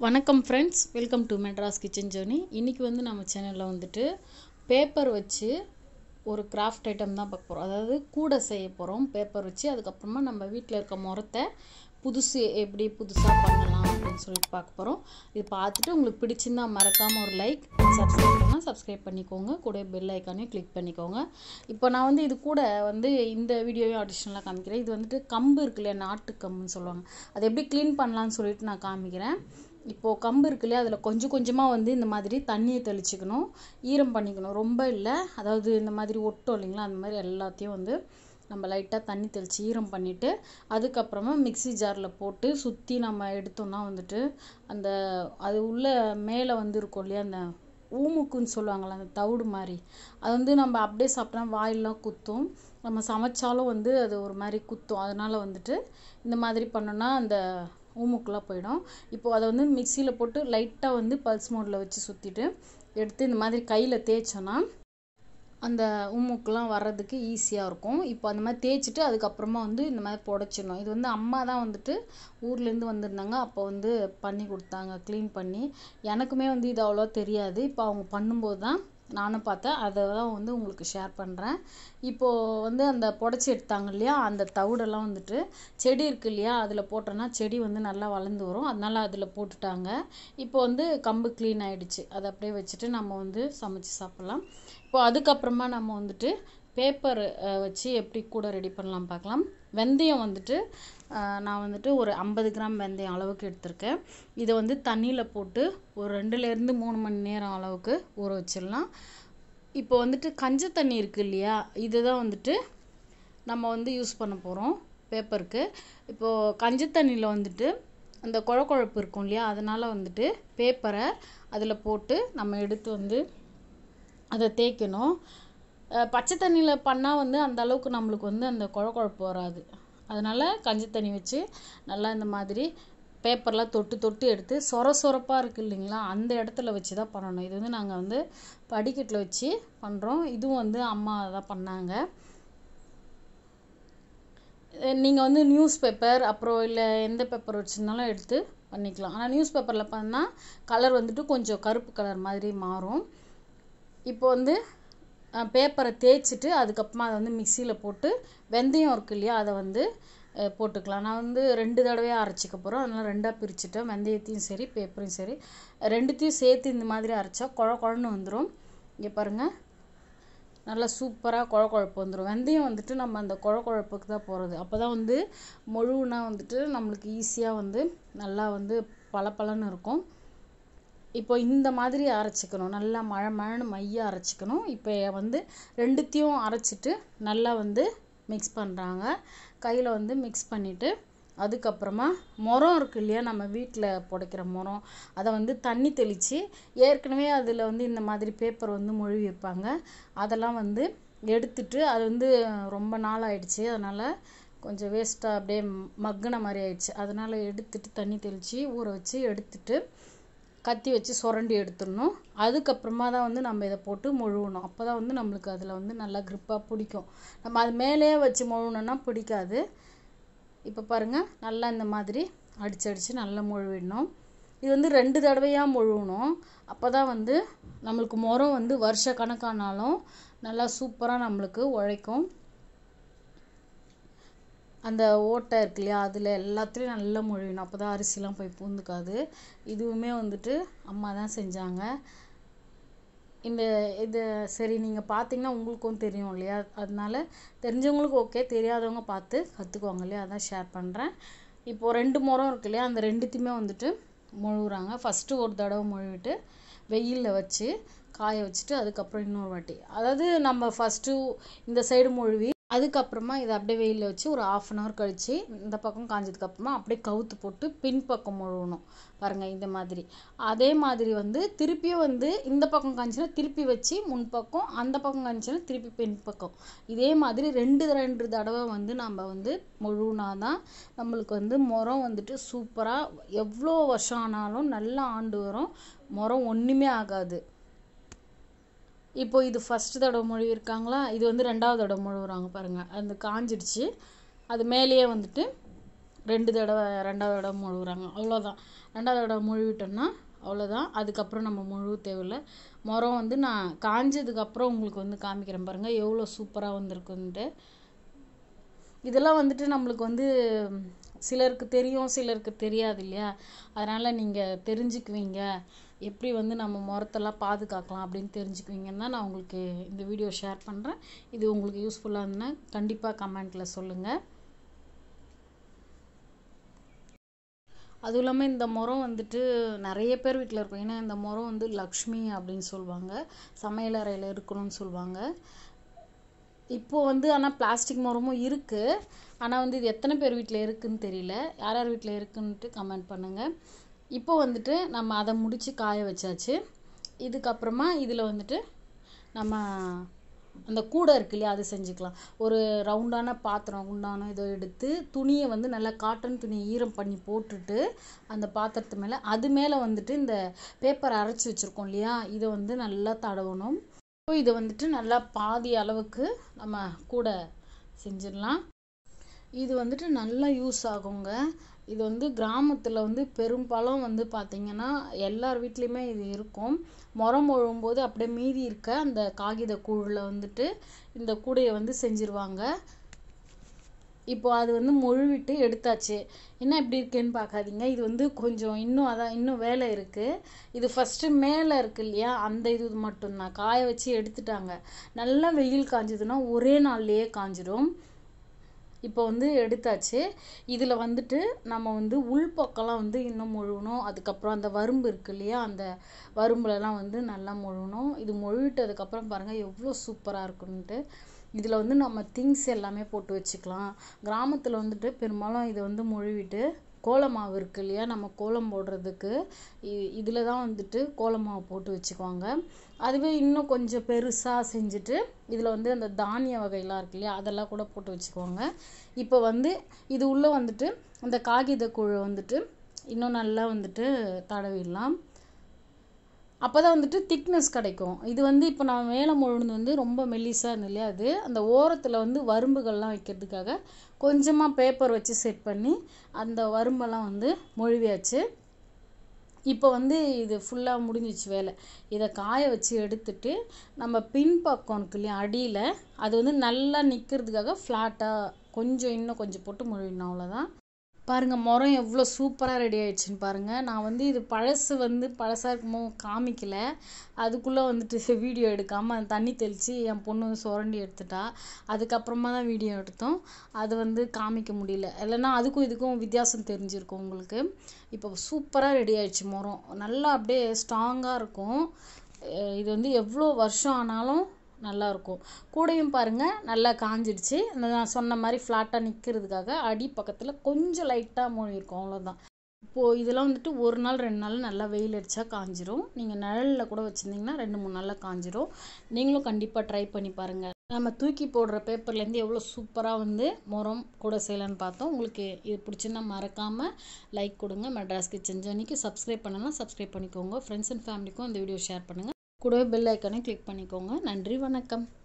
வணக்கம் friends welcome to Madras kitchen ஜோனி இன்றைக்கி வந்து நம்ம சேனலில் வந்துட்டு பேப்பர் வச்சு ஒரு கிராஃப்ட் ஐட்டம் தான் பார்க்க போகிறோம் அதாவது கூடை செய்ய போகிறோம் பேப்பர் வச்சு அதுக்கப்புறமா நம்ம வீட்டில் இருக்க முறத்தை புதுசு எப்படி புதுசாக பண்ணலாம் அப்படின்னு சொல்லிட்டு பார்க்க போகிறோம் இது பார்த்துட்டு உங்களுக்கு பிடிச்சிருந்தா மறக்காமல் ஒரு லைக் சப்ஸ்கிரைப் பண்ணால் சப்ஸ்கிரைப் பண்ணிக்கோங்க கூட பெல் ஐக்கானையும் கிளிக் பண்ணிக்கோங்க இப்போ நான் வந்து இது கூட வந்து இந்த வீடியோவையும் அடிஷ்னலாக காமிக்கிறேன் இது வந்துட்டு கம்பு இருக்கு இல்லையா நாட்டு கம்புன்னு சொல்லுவாங்க அதை எப்படி க்ளீன் பண்ணலான்னு சொல்லிட்டு நான் காமிக்கிறேன் இப்போது கம்பு இருக்கு இல்லையா அதில் கொஞ்சம் கொஞ்சமாக வந்து இந்த மாதிரி தண்ணியை தெளிச்சுக்கணும் ஈரம் பண்ணிக்கணும் ரொம்ப இல்லை அதாவது இந்த மாதிரி ஒட்டும் இல்லைங்களா அந்த மாதிரி எல்லாத்தையும் வந்து நம்ம லைட்டாக தண்ணி தெளித்து ஈரம் பண்ணிவிட்டு அதுக்கப்புறமா மிக்ஸி ஜாரில் போட்டு சுற்றி நம்ம எடுத்தோம்னா வந்துட்டு அந்த அது உள்ள மேலே வந்து இருக்கும் இல்லையா அந்த ஊமுக்குன்னு சொல்லுவாங்கள்ல அந்த தவிடு மாதிரி அது வந்து நம்ம அப்படியே சாப்பிட்டா வாயிலெலாம் குத்தும் நம்ம சமைச்சாலும் வந்து அது ஒரு மாதிரி குத்தும் அதனால் வந்துட்டு இந்த மாதிரி பண்ணோன்னா அந்த ஊமுக்குலாம் போயிடும் இப்போது அதை வந்து மிக்சியில் போட்டு லைட்டாக வந்து பல்ஸ் மோடில் வச்சு சுற்றிட்டு எடுத்து இந்த மாதிரி கையில் தேய்ச்சோன்னா அந்த ஊமுக்கெலாம் வர்றதுக்கு ஈஸியாக இருக்கும் இப்போ அந்த மாதிரி தேய்ச்சிட்டு அதுக்கப்புறமா வந்து இந்த மாதிரி புடச்சிடணும் இது வந்து அம்மா தான் வந்துட்டு ஊர்லேருந்து வந்திருந்தாங்க அப்போ வந்து பண்ணி கொடுத்தாங்க க்ளீன் பண்ணி எனக்குமே வந்து இது அவ்வளோ தெரியாது இப்போ அவங்க பண்ணும்போது தான் நானும் பார்த்தேன் அதை தான் வந்து உங்களுக்கு ஷேர் பண்ணுறேன் இப்போது வந்து அந்த புடச்சி எடுத்தாங்க இல்லையா அந்த தவிடெல்லாம் வந்துட்டு செடி இருக்கு இல்லையா அதில் போட்டோன்னா செடி வந்து நல்லா வளர்ந்து வரும் அதனால் அதில் போட்டுட்டாங்க இப்போ வந்து கம்பு க்ளீன் ஆகிடுச்சு அதை அப்படியே வச்சுட்டு நம்ம வந்து சமைச்சு சாப்பிட்லாம் இப்போ அதுக்கப்புறமா நம்ம வந்துட்டு பேப்பர் வச்சு எப்படி கூட ரெடி பண்ணலாம் பார்க்கலாம் வெந்தயம் வந்துட்டு நான் வந்துட்டு ஒரு ஐம்பது கிராம் வெந்தயம் அளவுக்கு எடுத்திருக்கேன் இதை வந்து தண்ணியில் போட்டு ஒரு ரெண்டுலேருந்து மூணு மணி நேரம் அளவுக்கு ஊற வச்சிடலாம் இப்போ வந்துட்டு கஞ்ச தண்ணி இருக்குது இல்லையா இதுதான் வந்துட்டு நம்ம வந்து யூஸ் பண்ண போகிறோம் பேப்பருக்கு இப்போது கஞ்ச தண்ணியில் வந்துட்டு அந்த குழ குழப்பு இருக்கும் இல்லையா அதனால் வந்துட்டு பேப்பரை அதில் போட்டு நம்ம எடுத்து வந்து அதை தேய்க்கணும் பச்சை தண்ணியில் பண்ணால் வந்து அந்த அளவுக்கு நம்மளுக்கு வந்து அந்த குழ குழப்பு வராது அதனால் கஞ்சி தண்ணி வச்சு நல்லா இந்த மாதிரி பேப்பர்லாம் தொட்டு தொட்டு எடுத்து சொர சொரப்பாக இருக்குது இல்லைங்களா அந்த இடத்துல வச்சு தான் பண்ணணும் இது வந்து நாங்கள் வந்து படிக்கட்டில் வச்சு பண்ணுறோம் இதுவும் வந்து அம்மா தான் பண்ணாங்க நீங்கள் வந்து நியூஸ் பேப்பர் அப்புறம் இல்லை எந்த பேப்பர் வச்சுருந்தாலும் எடுத்து பண்ணிக்கலாம் ஆனால் நியூஸ் பேப்பரில் பண்ணால் கலர் வந்துட்டு கொஞ்சம் கருப்பு கலர் மாதிரி மாறும் இப்போ வந்து பேப்பரை தேய்ச்சிட்டு அதுக்கப்புறமா அதை வந்து மிக்சியில் போட்டு வெந்தயம் இருக்கு இல்லையா அதை வந்து போட்டுக்கலாம் நான் வந்து ரெண்டு தடவையாக அரைச்சிக்க போகிறோம் அதனால் ரெண்டாக பிரிச்சுட்டேன் வெந்தயத்தையும் சரி பேப்பரையும் சரி ரெண்டுத்தையும் சேர்த்து இந்த மாதிரி அரைச்சா குழ குழன்னு வந்துடும் இங்கே பாருங்கள் நல்லா சூப்பராக குழ குழப்பு வந்துடும் வெந்தயம் வந்துட்டு நம்ம அந்த குழ குழப்புக்கு தான் போகிறது அப்போ தான் வந்து முழுவுனா வந்துட்டு நம்மளுக்கு ஈஸியாக வந்து நல்லா வந்து பளபளன்னு இருக்கும் இப்போ இந்த மாதிரி அரைச்சிக்கணும் நல்லா மழை மழைன்னு மையாக அரைச்சிக்கணும் இப்போ வந்து ரெண்டுத்தையும் அரைச்சிட்டு நல்லா வந்து மிக்ஸ் பண்ணுறாங்க கையில் வந்து மிக்ஸ் பண்ணிவிட்டு அதுக்கப்புறமா முறம் இருக்கு இல்லையா நம்ம வீட்டில் புடைக்கிற முறம் அதை வந்து தண்ணி தெளித்து ஏற்கனவே அதில் வந்து இந்த மாதிரி பேப்பர் வந்து மொழி வைப்பாங்க அதெல்லாம் வந்து எடுத்துட்டு அது வந்து ரொம்ப நாள் ஆயிடுச்சு அதனால் கொஞ்சம் வேஸ்ட்டாக அப்படியே மக்கின மாதிரி ஆயிடுச்சு அதனால் எடுத்துட்டு தண்ணி தெளித்து ஊற வச்சு எடுத்துட்டு கத்தி வச்சு சுரண்டி எடுத்துடணும் அதுக்கப்புறமா தான் வந்து நம்ம இதை போட்டு முழுவணும் அப்போ தான் வந்து நம்மளுக்கு அதில் வந்து நல்லா க்ரிப்பாக பிடிக்கும் நம்ம அது மேலேயே வச்சு முழுவணுன்னா பிடிக்காது இப்போ பாருங்கள் நல்லா இந்த மாதிரி அடிச்சு அடித்து நல்லா முழுவிடணும் இது வந்து ரெண்டு தடவையாக முழுவணும் அப்போ தான் வந்து நம்மளுக்கு முறம் வந்து வருஷ கணக்கானாலும் நல்லா சூப்பராக நம்மளுக்கு உழைக்கும் அந்த ஓட்டை இருக்கு இல்லையா அதில் எல்லாத்துலேயும் நல்லா மொழியணும் அப்போ தான் அரிசிலாம் போய் பூந்துக்காது இதுவுமே வந்துட்டு அம்மா தான் செஞ்சாங்க இந்த இது சரி நீங்கள் பார்த்தீங்கன்னா உங்களுக்கும் தெரியும் இல்லையா அதனால தெரிஞ்சவங்களுக்கு ஓகே தெரியாதவங்க பார்த்து கற்றுக்குவாங்க இல்லையா அதான் ஷேர் பண்ணுறேன் இப்போது ரெண்டு முறம் இருக்கு இல்லையா அந்த ரெண்டுத்தையுமே வந்துட்டு முழுகுறாங்க ஃபஸ்ட்டு ஒரு தடவை முழுவிட்டு வெயிலில் வச்சு காய வச்சுட்டு அதுக்கப்புறம் இன்னொரு வாட்டி அதாவது நம்ம ஃபஸ்ட்டு இந்த சைடு முழுவி அதுக்கப்புறமா இதை அப்படியே வெயிலில் வச்சு ஒரு ஆஃப் அன் ஹவர் கழித்து இந்த பக்கம் காஞ்சதுக்கப்புறமா அப்படியே கவுத்து போட்டு பின்பக்கம் முழுவணும் பாருங்கள் இந்த மாதிரி அதே மாதிரி வந்து திருப்பியும் வந்து இந்த பக்கம் காஞ்சினா திருப்பி வச்சு முன்பக்கம் அந்த பக்கம் காஞ்சினா திருப்பி பின்பக்கம் இதே மாதிரி ரெண்டு ரெண்டு தடவை வந்து நம்ம வந்து முழுவினா தான் நம்மளுக்கு வந்து முறம் வந்துட்டு சூப்பராக எவ்வளோ வருஷம் ஆனாலும் நல்லா ஆண்டு வரும் முறம் ஒன்றுமே ஆகாது இப்போ இது ஃபஸ்ட்டு தடவை மொழிவிருக்காங்களா இது வந்து ரெண்டாவது தடவை மொழிவுறாங்க பாருங்கள் அந்த காஞ்சிடுச்சு அது மேலேயே வந்துட்டு ரெண்டு தடவை ரெண்டாவது தடவை முழுகுறாங்க அவ்வளோதான் ரெண்டாவது தடவை முழுவிட்டோம்னா அவ்வளோதான் அதுக்கப்புறம் நம்ம முழுவ தேவையில்ல மரம் வந்து நான் காஞ்சதுக்கப்புறம் உங்களுக்கு வந்து காமிக்கிறேன் பாருங்கள் எவ்வளோ சூப்பராக வந்திருக்குன்ட்டு இதெல்லாம் வந்துட்டு நம்மளுக்கு வந்து சிலருக்கு தெரியும் சிலருக்கு தெரியாது இல்லையா அதனால் நீங்கள் தெரிஞ்சுக்குவீங்க எப்படி வந்து நம்ம முறத்தெல்லாம் பாதுகாக்கலாம் அப்படின்னு தெரிஞ்சுக்குவீங்கன்னா நான் உங்களுக்கு இந்த வீடியோ ஷேர் பண்ணுறேன் இது உங்களுக்கு யூஸ்ஃபுல்லாக இருந்ததுன்னா கண்டிப்பாக கமெண்ட்டில் சொல்லுங்கள் அதுவும் இல்லாமல் இந்த முறம் வந்துட்டு நிறைய பேர் வீட்டில் இருக்கும் ஏன்னா இந்த முறம் வந்து லக்ஷ்மி அப்படின்னு சொல்லுவாங்க சமையல் அறையில் இருக்கணும்னு சொல்லுவாங்க இப்போது வந்து ஆனால் பிளாஸ்டிக் முறமும் இருக்குது ஆனால் வந்து இது எத்தனை பேர் வீட்டில் இருக்குதுன்னு தெரியல யார் யார் வீட்டில் இருக்குன்ட்டு கமெண்ட் பண்ணுங்கள் இப்போ வந்துட்டு நம்ம அதை முடித்து காய வச்சாச்சு இதுக்கப்புறமா இதில் வந்துட்டு நம்ம அந்த கூடை இருக்கு இல்லையா அது செஞ்சுக்கலாம் ஒரு ரவுண்டான பாத்திரம் குண்டான இதை எடுத்து துணியை வந்து நல்லா காட்டன் துணியை ஈரம் பண்ணி போட்டுட்டு அந்த பாத்திரத்து மேலே அது மேலே வந்துட்டு இந்த பேப்பர் அரைச்சி வச்சுருக்கோம் இல்லையா இதை வந்து நல்லா தடவணும் இப்போ இதை வந்துட்டு நல்லா பாதி அளவுக்கு நம்ம கூட செஞ்சிடலாம் இது வந்துட்டு நல்லா யூஸ் ஆகுங்க இது வந்து கிராமத்தில் வந்து பெரும்பாலும் வந்து பார்த்திங்கன்னா எல்லார் வீட்லேயுமே இது இருக்கும் முறம் மொழும்போது அப்படியே மீதி இருக்க அந்த காகித கூழில் வந்துட்டு இந்த கூடையை வந்து செஞ்சுருவாங்க இப்போ அது வந்து மொழுவிட்டு எடுத்தாச்சு என்ன இப்படி இருக்கேன்னு பார்க்காதீங்க இது வந்து கொஞ்சம் இன்னும் அதான் இன்னும் வேலை இருக்குது இது ஃபஸ்ட்டு மேலே இருக்கு இல்லையா அந்த இது மட்டும்தான் காய வச்சு எடுத்துட்டாங்க நல்லா வெயில் காஞ்சதுன்னா ஒரே நாள்லேயே காஞ்சிடும் இப்போ வந்து எடுத்தாச்சு இதில் வந்துட்டு நம்ம வந்து உள்பக்கம்லாம் வந்து இன்னும் முழுகணும் அதுக்கப்புறம் அந்த வரும்பு இருக்கு இல்லையா அந்த வரும்புலலாம் வந்து நல்லா முழுகணும் இது முழுவிட்டதுக்கப்புறம் பாருங்கள் எவ்வளோ சூப்பராக இருக்குன்ட்டு இதில் வந்து நம்ம திங்ஸ் எல்லாமே போட்டு வச்சுக்கலாம் கிராமத்தில் வந்துட்டு பெரும்பாலும் இதை வந்து முழுவிட்டு கோலமாவு இருக்கு இல்லையா நம்ம கோலம் போடுறதுக்கு இதில் தான் வந்துட்டு கோலமாவு போட்டு வச்சுக்குவாங்க அதுவே இன்னும் கொஞ்சம் பெருசாக செஞ்சுட்டு இதில் வந்து அந்த தானிய வகையெல்லாம் இருக்கு இல்லையா அதெல்லாம் கூட போட்டு வச்சுக்குவாங்க இப்போ வந்து இது உள்ளே வந்துட்டு அந்த காகித குழை வந்துட்டு இன்னும் நல்லா வந்துட்டு தடவிடலாம் அப்போ தான் வந்துட்டு திக்னஸ் கிடைக்கும் இது வந்து இப்போ நான் மேலே முழுந்து வந்து ரொம்ப மெல்லிஸாக இருந்தது இல்லையா அது அந்த ஓரத்தில் வந்து வரும்புகள்லாம் வைக்கிறதுக்காக கொஞ்சமாக பேப்பர் வச்சு செட் பண்ணி அந்த வரும்பெல்லாம் வந்து மொழிவியாச்சு இப்போ வந்து இது ஃபுல்லாக முடிஞ்சிச்சு வேலை இதை காய வச்சு எடுத்துட்டு நம்ம பின்பக்கம் இருக்கு இல்லையா அடியில் அது வந்து நல்லா நிற்கிறதுக்காக ஃப்ளாட்டாக கொஞ்சம் இன்னும் கொஞ்சம் போட்டு முழுவிடணும் அவ்வளோதான் பாருங்கள் முறம் எவ்வளோ சூப்பராக ரெடி ஆயிடுச்சுன்னு பாருங்கள் நான் வந்து இது பழசு வந்து பழசாக இருக்குமோ காமிக்கல அதுக்குள்ளே வந்துட்டு வீடியோ எடுக்காமல் அந்த தண்ணி தெளித்து என் பொண்ணு வந்து சுரண்டி எடுத்துட்டா அதுக்கப்புறமா தான் வீடியோ எடுத்தோம் அது வந்து காமிக்க முடியல இல்லைன்னா அதுக்கும் இதுக்கும் வித்தியாசம் தெரிஞ்சிருக்கும் உங்களுக்கு இப்போ சூப்பராக ரெடி ஆயிடுச்சு முறம் நல்லா அப்படியே ஸ்ட்ராங்காக இருக்கும் இது வந்து எவ்வளோ வருஷம் ஆனாலும் நல்லாயிருக்கும் கூடையும் பாருங்கள் நல்லா காஞ்சிடுச்சு இந்த நான் சொன்ன மாதிரி ஃப்ளாட்டாக நிற்கிறதுக்காக அடி பக்கத்தில் கொஞ்சம் லைட்டாக மூழ்கி இருக்கும் அவ்வளோதான் இப்போது இதெல்லாம் வந்துட்டு ஒரு நாள் ரெண்டு நாள் நல்லா வெயில் அடித்தா காஞ்சிரும் நீங்கள் நிழலில் கூட வச்சுருந்தீங்கன்னா ரெண்டு மூணு நாளில் காஞ்சிரும் நீங்களும் கண்டிப்பாக ட்ரை பண்ணி பாருங்கள் நம்ம தூக்கி போடுற பேப்பர்லேருந்து எவ்வளோ சூப்பராக வந்து முறம் கூட செய்யலான்னு பார்த்தோம் உங்களுக்கு இது பிடிச்சிருந்தா மறக்காமல் லைக் கொடுங்க மெட்ராஸ் கிச்சன் ஜர்னிக்கு சப்ஸ்கிரைப் பண்ணலாம் சப்ஸ்கிரைப் பண்ணிக்கோங்க ஃப்ரெண்ட்ஸ் அண்ட் ஃபேமிலிக்கும் இந்த வீடியோ ஷேர் பண்ணுங்கள் கூடவே பெல் ஐக்கானே கிளிக் பண்ணிக்கோங்க நன்றி வணக்கம்